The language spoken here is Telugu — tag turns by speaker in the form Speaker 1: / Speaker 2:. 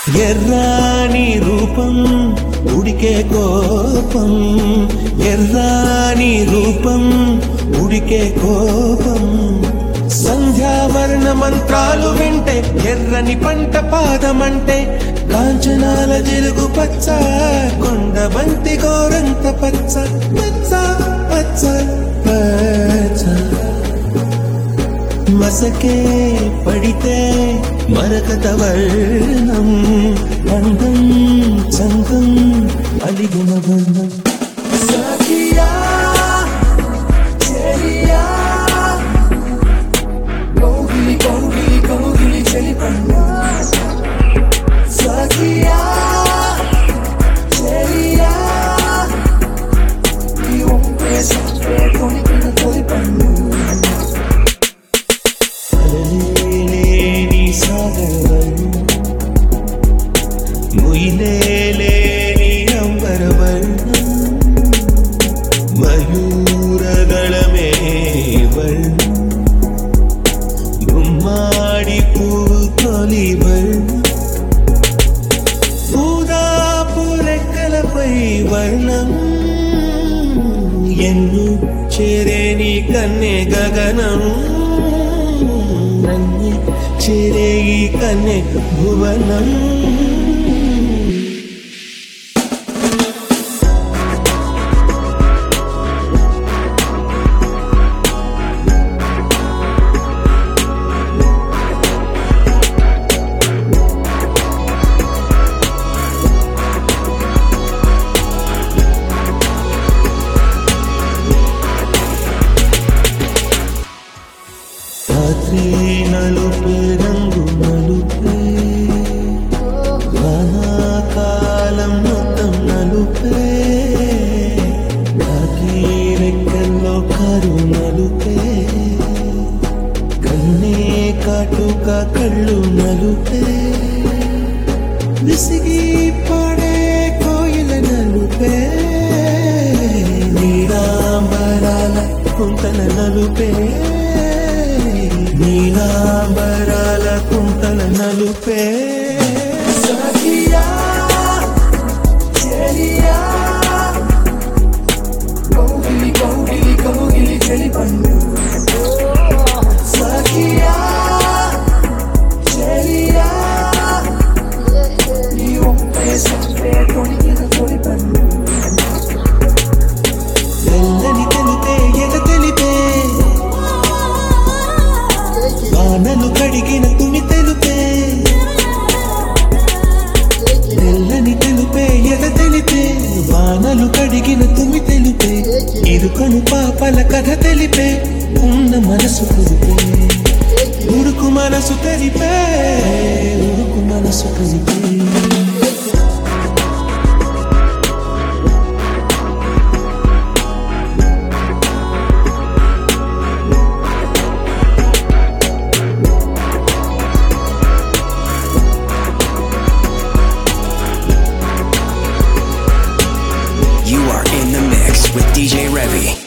Speaker 1: ఎర్రాని రూపం ఉడికే కోపం ఎర్రాని రూపం ఉడికే కోపం సంధ్యావర్ణ మంత్రాలు వింటే ఎర్రని పంట పాదమంటే కాంచనాల జిలుగు పచ్చ కొండ బంతి గోరంత పచ్చ పచ్చ పచ్చ పచ్చ మసకే పడితే మరకత వర్ణం అందం చందం అలిగిన వర్ణం
Speaker 2: సఖియా చెలియా కౌగిలి కౌగిలి కౌగిలి చెలి పన్ను సఖియా చెలియా ఈ ఒంపే సంపే కొనికిన తొలి పన్ను
Speaker 1: అలలేని సాగరవన్ ముయిలేలేని అంబరవర్ణం మయూరగళమే వర్ణం గుమ్మాడి పువ్వు తొలి వర్ణం పూదాపు రెక్కలపై వర్ణం ఎన్ను చేరేని కన్నె గగనం నన్ను చేరే ఈ కన్నె భువనం రాత్రి నలుపే రంగు నలుపే వానాకాలం మొత్తం నలుపే రాత్రి రెక్కల్లో కారు నలుపే కన్నే కాటుక కళ్ళు నలుపే విసిగి పాడే కోయిల నలుపే నీలాంబరాల కుంతల నలుపే నీలాంబరాల కుంతల నలుపే
Speaker 2: సఖియా చెలియా కౌగిలి కౌగిలి కౌగిలి చెలి పన్ను సఖియా చెలియా ఈ ఒంపే సంపే కొనికిన తొలి పన్ను
Speaker 1: తెల్లని తెలుపే ఎగ తెలిపే వానలు కడిగిన తుమి తెలుపే తెల్లని తెలుపే ఎగ తెలిపే వానలు కడిగిన తుమి తెలిపే ఇరుకను పాపల కథ తెలిపే ఉన్న మనసు తెలిపే ఉడుకు మనసు తెలిపే ఉడుకు మనసు తెలిపే
Speaker 3: You are in the mix with DJ Revy.